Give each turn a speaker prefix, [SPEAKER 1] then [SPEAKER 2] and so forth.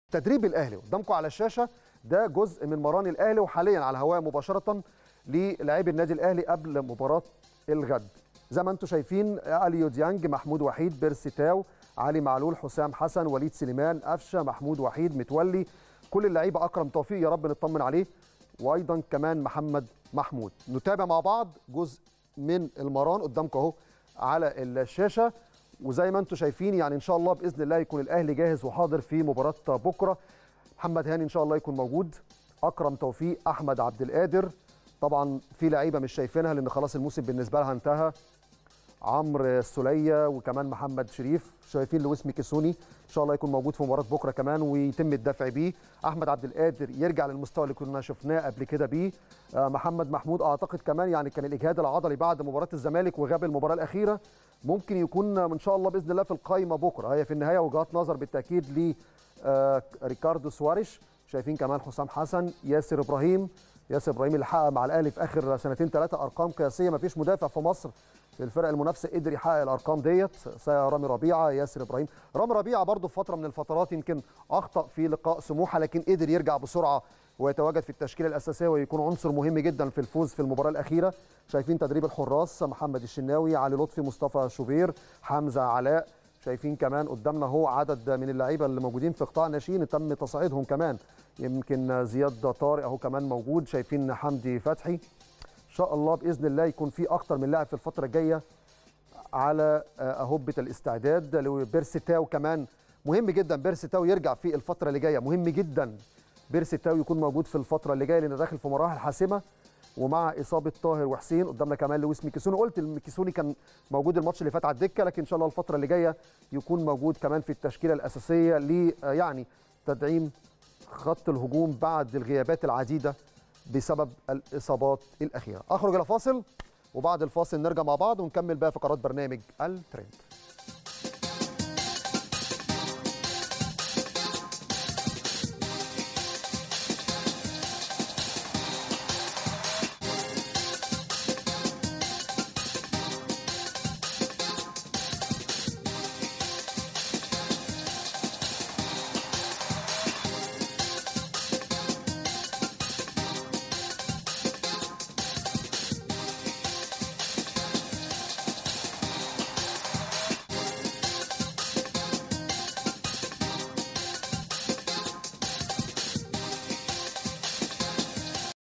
[SPEAKER 1] تدريب الاهلي قدامكم على الشاشه ده جزء من مران الاهلي وحاليا على الهواء مباشره للاعبي النادي الاهلي قبل مباراه الغد زي ما انتم شايفين اليو ديانج محمود وحيد بيرسي تاو علي معلول حسام حسن وليد سليمان قفشه محمود وحيد متولي كل اللعيبه اكرم توفيق يا رب نطمن عليه وايضا كمان محمد محمود نتابع مع بعض جزء من المران قدامكم اهو على الشاشه وزي ما انتم شايفين يعني ان شاء الله باذن الله يكون الاهلي جاهز وحاضر في مباراه بكره محمد هاني ان شاء الله يكون موجود اكرم توفيق احمد عبد القادر طبعا في لعيبه مش شايفينها لان خلاص الموسم بالنسبه لها انتهى عمرو السوليه وكمان محمد شريف شايفين لويس ميكيسوني ان شاء الله يكون موجود في مباراه بكره كمان ويتم الدفع بيه احمد عبد القادر يرجع للمستوى اللي كنا شفناه قبل كده بيه آه محمد محمود اعتقد كمان يعني كان الاجهاد العضلي بعد مباراه الزمالك وغاب المباراه الاخيره ممكن يكون ان شاء الله باذن الله في القائمه بكره هي في النهايه وجهات نظر بالتاكيد ل آه ريكاردو سواريش شايفين كمان حسام حسن ياسر ابراهيم ياسر ابراهيم اللي حقق مع الاهلي في اخر سنتين ثلاثه ارقام قياسيه ما فيش مدافع في مصر في الفرق المنافسه قدر يحقق الارقام ديت رامي ربيعه ياسر ابراهيم رامي ربيعه برضه في فتره من الفترات يمكن اخطا في لقاء سموحه لكن قدر يرجع بسرعه ويتواجد في التشكيله الاساسيه ويكون عنصر مهم جدا في الفوز في المباراه الاخيره شايفين تدريب الحراس محمد الشناوي علي لطفي مصطفى شوبير حمزه علاء شايفين كمان قدامنا هو عدد من اللعيبه اللي موجودين في قطاع ناشئين تم تصعيدهم كمان يمكن زياد طارق اهو كمان موجود شايفين حمدي فتحي ان شاء الله باذن الله يكون في اكتر من لاعب في الفتره الجايه على اهبه الاستعداد بيرسي تاو كمان مهم جدا بيرسي تاو يرجع في الفتره اللي جايه مهم جدا بيرسي تاو يكون موجود في الفتره اللي جايه لان داخل في مراحل حاسمه ومع اصابه طاهر وحسين قدامنا كمان لويس ميكيسوني قلت الميكيسوني كان موجود الماتش اللي فات على الدكه لكن ان شاء الله الفتره اللي جايه يكون موجود كمان في التشكيله الاساسيه ل يعني تدعيم خط الهجوم بعد الغيابات العديده بسبب الاصابات الاخيره اخرج الى فاصل وبعد الفاصل نرجع مع بعض ونكمل بقى فقرات برنامج الترند